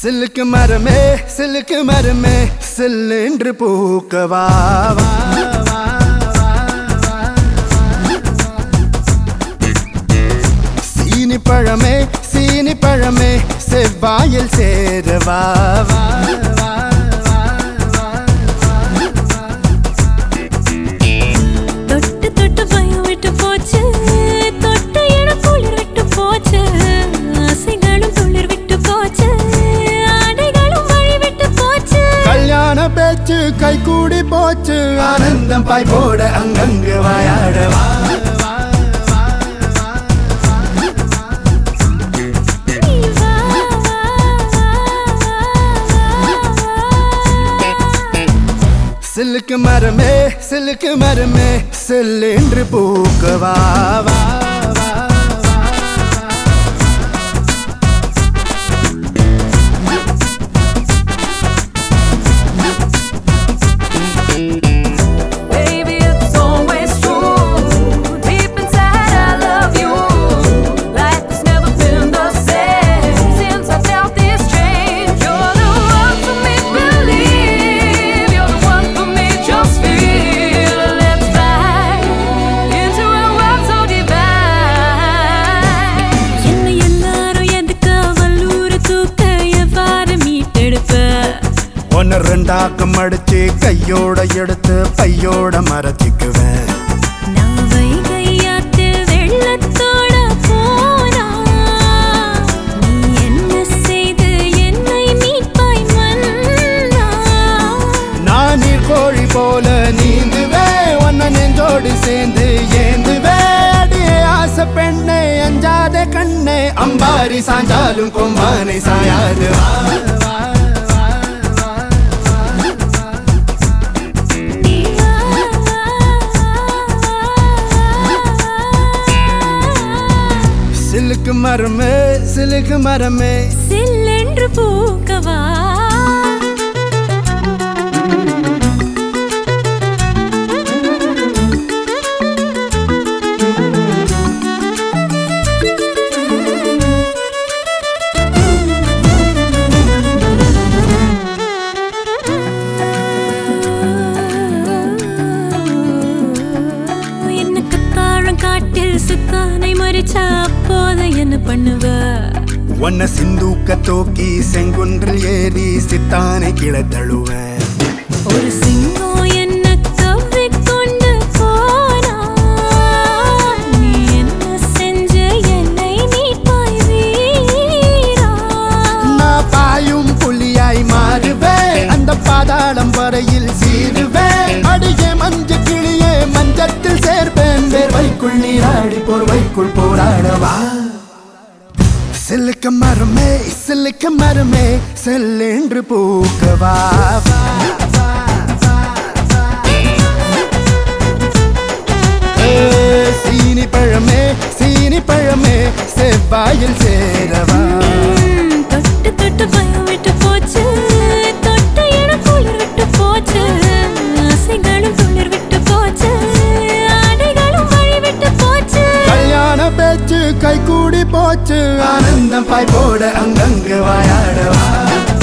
சில்லுக்கு மரமே சில்லுக்கு மரமே சில்லென்று பூக்கவா வா, வா, வா, வா. சீனி பழமே சீனி பழமே செவ்வாயில் சேரவா வா, வா, வா, வா. தொட்டு தொட்டு பயம் விட்டு போச்சு தொட்ட இடம் குளிர் விட்டு போச்சு ஆசைகளும் துளிர் விட்டு போச்சு ஆடைகளும் வழி விட்டு போச்சு கல்யாண பேச்சு கை கூடி போச்சு ஆனந்தம் பாய் போட அங்கங்கு வாயாடவா நீ வா, வா, வா, வா, வா. சில்லுக்கு மரமே சில்லுக்கு மரமே சில்லென்று பூக்கவா வா, வா, வா. Baby, it's always true. Deep inside, I love you. Life has never been the same since I felt this change. You're the one for me, believe. You're the one for me, just feel. Let's fly into a world so divine. என்னை எல்லாரும் எதுக்க வல்லூர் தூக்க எவ்வாறு மீட்டெடுப்ப ஒன்னு ரெண்டாக்கம் அடிச்சு கையோட எடுத்து பையோட மறைச்சிக்குவேன் நான் வைகையாற்றில் வெள்ளத்தோட போனா நீ என்ன செய்து என்னை மீட்பாய் மன்னா நான் நீர் கோழி போல நீந்துவே ஒன்ன நெஞ்சோடு சேர்ந்து ஏந்துவே அடியே ஆசை பெண்ணே அஞ்சாத கண்ணே அம்பாரி சாஞ்சாலும் கொம்பானை சாயாது வா, வா, வா, வா, சிலுக்கு மரமே சிலுக்கு மரமே சில்லென்று பூக்கவா என்ன கத்தாழம் காட்டில் சுத்தானை மறிச்சா அப்போது என்ன பண்ணுவ ஒன்ன சிந்தூக்க தூக்கி செங்குன்றில் ஏறி சித்தானை கிளை தழுவேன் ஒரு சிங்கம் என்ன கவ்விக்கொண்டு போனா நீ என்ன செஞ்ச என்னை மீட்பாய் வீரா நான் பாயும் புலியாய் மாறுவேன் அந்த பாதாளம் வரையில் சீருவேன் அடியே மஞ்ச கிளியே மஞ்சத்தில் சேர்ப்பேன் வேர்வைக்குள் நீராடி போர்வைக்குள் போராடவா சிலுக்க மரமே சிலுக்க மரமே செல்லென்று பூக்கவா வா, வா, வா, வா. ஏ, சீனி பழமே சீனி பழமே செவ்வாயில் சேரவா ம், தொட்டு தொட்டு பயம் விட்டு போச்சு தொட்ட இடம் குளிர் விட்டு போச்சு ஆசைகளும் துளிர் விட்டு போச்சு ஆடைகளும் வழி விட்டு போச்சு கல்யாண பேச்சு கை கூடி போச்சு ஆனந்தம் பாய் போட அங்கங்கு வாயாடவா